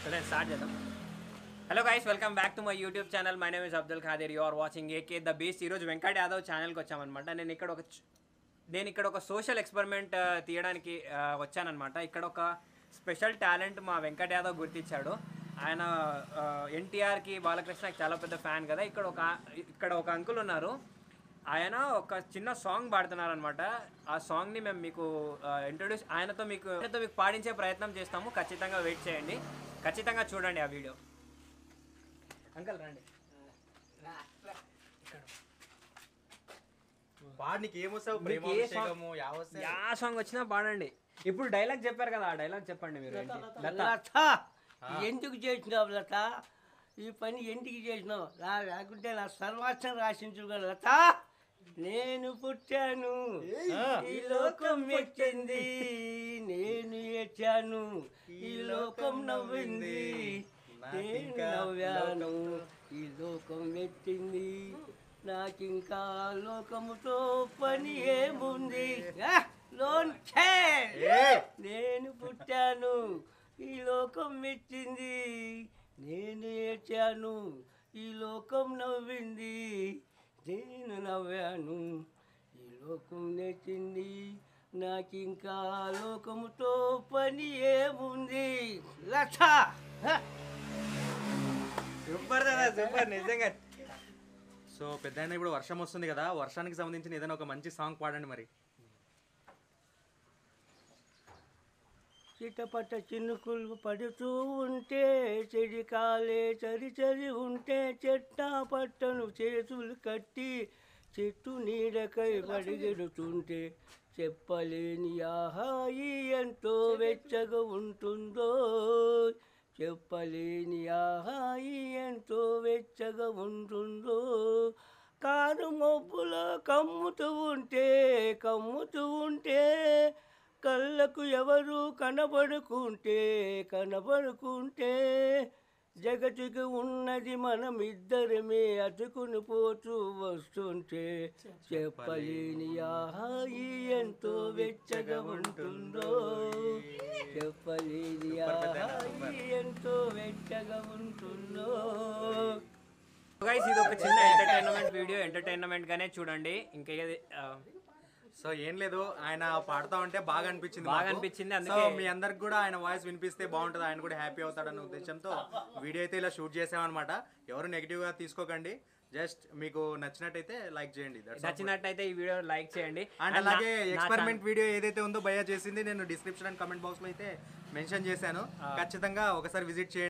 సరే స్టార్ట్ చేద్దాం hello guys welcome back to my YouTube channel my name is Abdul Khader you are watching AK the beast ఈరోజు వెంకట్ యాదవ్ ఛానల్కి వచ్చామన్నమాట నేను ఇక్కడ ఒక చ్- నేను ఇక్కడ ఒక సోషల్ ఎక్స్పెరిమెంట్ తీయడానికి ఆ, వచ్చానన్నమాట ఇక్కడ ఒక స్పెషల్ టాలెంట్ మా వెంకట్ యాదవ్ గుర్తించాడు ఆయన ఎన్టీఆర్కి బాలకృష్ణకి చాలా పెద్ద ఫ్యాన్ కదా ఇక్కడ ఒక ఇక్కడ ఒక అంకుల్ ఉన్నారు ఆయన ఒక చిన్న సాంగ్ పాడుతున్నారు అనమాట ఆ సాంగ్ని మేము మీకు ఇంట్రొడ్యూస్ ఆయనతో మీకు ఆయనతో మీకు పాడించే ప్రయత్నం చేస్తాము ఖచ్చితంగా వెయిట్ చేయండి ఖచ్చితంగా చూడండి ఆ వీడియో అంకల్ రండి వాడికి ఏమొస్తావు మీకు ఏ ప్రేమాభిషేకము యావస్తే యా సాంగ్ వచ్చినా పాడండి ఇప్పుడు డైలాగ్ చెప్పారు కదా ఆ డైలాగ్ చెప్పండి మీరు ఏంటి? లత లత ఎందుకు చేసినావు లత ఈ పని ఎందుకు చేసినావు లా లేకుంటే నా సర్వాసం రాసించు కదా లత నేను పుట్టాను ఈ లోకం మెచ్చింది నేను ఏడ్చాను ఈ లోకం నవ్వింది నేను నవ్వాను ఈ లోకం మెచ్చింది నాకింకా లోకముతో పని ఏముంది ఆ, లోన్ ఛే! నేను పుట్టాను ఈ లోకం మెచ్చింది నేను ఏడ్చాను ఈ లోకం నవ్వింది నేను నవ్వాను ఈ లోకం నెచ్చింది నాకింకా లోకముతో పని ఏముంది లక్ష సూపర్ కదా సూపర్ నిజంగా సో పెద్ద ఇప్పుడు వర్షం వస్తుంది కదా వర్షానికి సంబంధించిన ఏదైనా ఒక మంచి సాంగ్ పాడండి మరి చిటపట చినుకులు పడుతూ ఉంటే చెడికాలే చరి చరి ఉంటే చెట్ట పట్టను చేతులు కట్టి చెట్టు నీడకై పడిగెడుతుంటే చెప్పలేని ఆహాయి ఎంతో వెచ్చగా ఉంటుందో చెప్పలేని ఆహాయి ఎంతో వెచ్చగా ఉంటుందో కారు మబ్బులో కమ్ముతూ ఉంటే కమ్ముతూ ఉంటే కళ్ళకు ఎవరు కనబడుకుంటే కనబడుకుంటే జగతికి ఉన్నది మనం ఇద్దరమే అతుకుని పోతూ వస్తుంటే చెప్పలేని ఆహాయి ఎంతో వెచ్చగా ఉంటుందో చెప్పలేని ఆహాయి ఎంతో వెచ్చగా ఉంటుందో గైస్ ఇది ఒక చిన్న ఎంటర్టైన్మెంట్ వీడియో ఎంటర్టైన్మెంట్ గానే చూడండి ఇంకా ఏది ఆ, సో ఏం లేదు ఆయన పాడుతా ఉంటే బాగా అనిపించింది బాగా మాకు. అనిపించింది, సో అందుకే- మీ అందరికి కూడా ఆయన వాయిస్ వినిపిస్తే బాగుంటుంది ఆయన కూడా హ్యాపీ అవుతాడన్న ఉద్దేశంతో వీడియో అయితే ఇలా షూట్ చేసామన్నమాట ఎవరు నెగిటివ్ గా తీసుకోకండి జస్ట్ మీకు నచ్చినట్టయితే లైక్ చేయండి That's all. నచ్చినట్టయితే ఈ వీడియో లైక్ చేయండి అండ్ And అలాగే నా- నా ఎక్స్పెరిమెంట్ వీడియో ఏదైతే ఉందో భయ చేసింది నేను డిస్క్రిప్షన్ అండ్ కమెంట్ బాక్స్ లో అయితే మెన్షన్ చేశాను ఖచ్చితంగా ఒకసారి విజిట్ చేయండి